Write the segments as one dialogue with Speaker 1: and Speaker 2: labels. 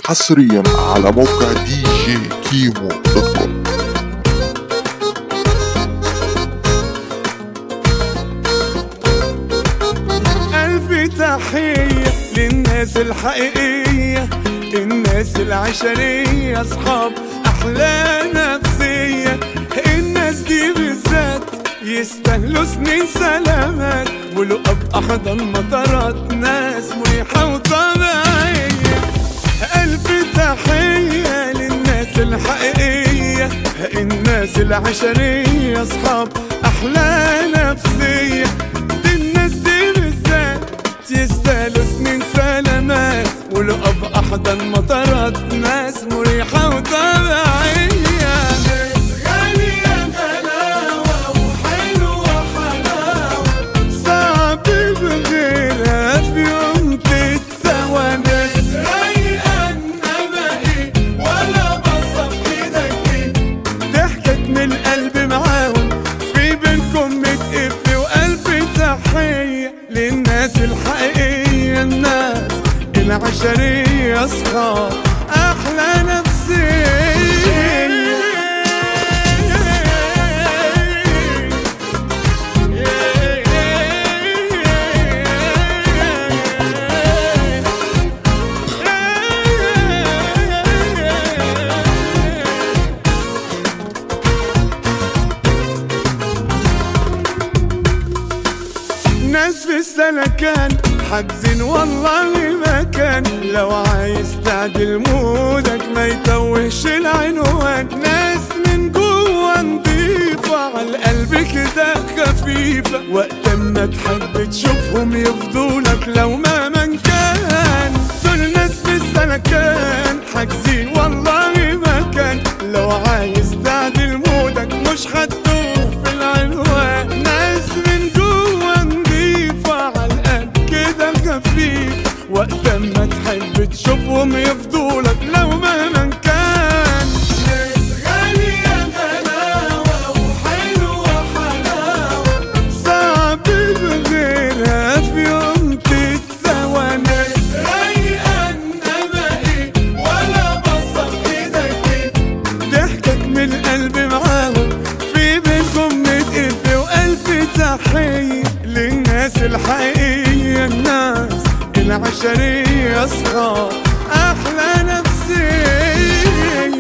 Speaker 1: حصريا على موقع دي جي كيمو دوت كوم
Speaker 2: ألف تحية للناس الحقيقية الناس العشرية أصحاب أحلى نفسية الناس دي بالذات يستاهلوا سنين سلامات ولقب أحضن مطارات ناس مريحة وطبيعية ألف تحية للناس الحقيقية الناس العشرية أصحاب أحلى نفسية دي الناس دي بالذات يستاهلوا سنين سلامات ولقب أحضن مطارات ناس مريحة وطبيعية ناس غالية غلاوة وحلوة حلاوة صعب بغيرها في يوم تتسوى ناس رايقة إنما إيه ولا بصة في إيدك إيه ضحكت من القلب معاهم في بينكم متقف وقلب تحية للناس الحقيقية الناس العشرية أصحاب أحلى نفسية ناس في السلكان حاجزين والله مكان لو عايز تعدل مودك ما يتوهش العنوان ناس من جوه نضيفة على القلب كده خفيفة وقت ما تحب تشوفهم يفضولك لو ما من كان دول ناس في السلكان حاجزين والله مكان لو عايز تعدل مودك مش هتدوب في العنوان ناس من جوه نضيفة على القلب كده خفيف وقت ما تحب تشوفهم يفضولك لو مهما كان ناس غالية غلاوة وحلوة حلاوة صعب بغيرها في يوم تتسوى ناس رايقة انما ايه ولا بصة في ايدك ايه ضحكك من القلب معاهم في بينكم متقف وألف تحية للناس الحقيقية الناس العشرية أصحاب أحلى نفسية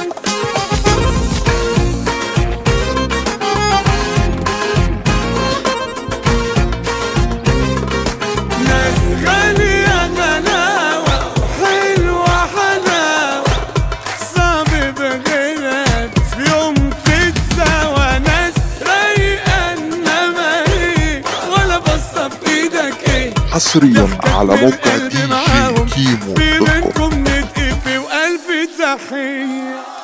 Speaker 2: ناس غالية غلاوة حلوة حلاوة صعب بغيرها في يوم تتساوى ناس رايقة انما ايه ولا بصة في ايدك ايه
Speaker 1: حصريا على موقع
Speaker 2: القلب
Speaker 1: دي
Speaker 2: معاهم
Speaker 1: جي كيمو
Speaker 2: في
Speaker 1: دوت كوم
Speaker 2: منكم نتقفي وألف تحية